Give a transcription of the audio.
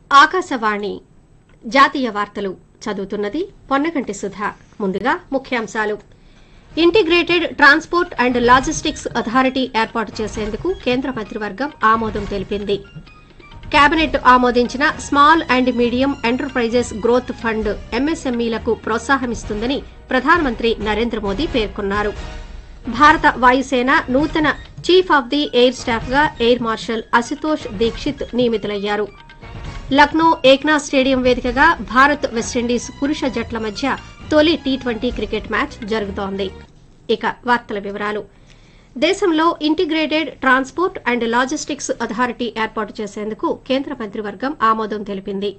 ఆకాశవాణి జాతీయ వార్తలు చదువుతున్నది పొన్నగంటి సుధా ముందుగా ముఖ్యాంశాలు integrated transport and logistics authority ఏర్పాటు చేసేందుకు కేంద్ర మంత్రివర్గం ఆమోదం తెలిపింది కేబినెట్ ఆమోదించిన small and medium enterprises growth fund ఎంఎస్ఎంఈలకు ప్రోత్సాహమిస్తుందని ప్రధానమంత్రి నరేంద్ర మోదీ పేర్కొన్నారు భారత వాయుసేన నూతన chief of the air staff గా ఎయిర్ మార్షల్ అశుతోష్ దీక్షిత్ నియమితులయ్యారు లక్నో ఏక్నాథ్ స్టేడియం వేదికగా భారత్ వెస్టిండీస్ పురుష జట్ల మధ్య తొలి టీ ట్వంటీ క్రికెట్ మ్యాచ్ జరుగుతోంది ఇక వార్తల వివరాలు దేశంలో integrated transport and logistics authority ఏర్పాటు చేసేందుకు కేంద్ర మంత్రివర్గం ఆమోదం తెలిపింది